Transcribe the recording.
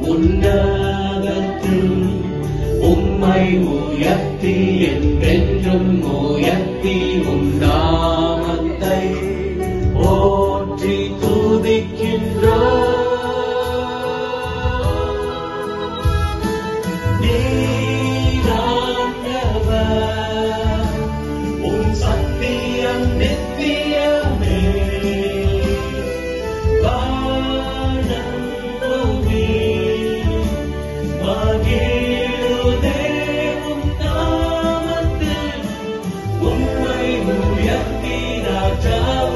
உன்னதத்தில் உம்மை உயர்த்தி என்றென்றும் உயர்த்தி உண்டாமத்தை போற்றி துதிக்கின்றோம் நீராண்டவர் உம் சத்தியம் நித்தியமே வானம் பூமி மகிழுதே உம் நாமத்தில் உம்மை உயர்த்தி ராஜாவே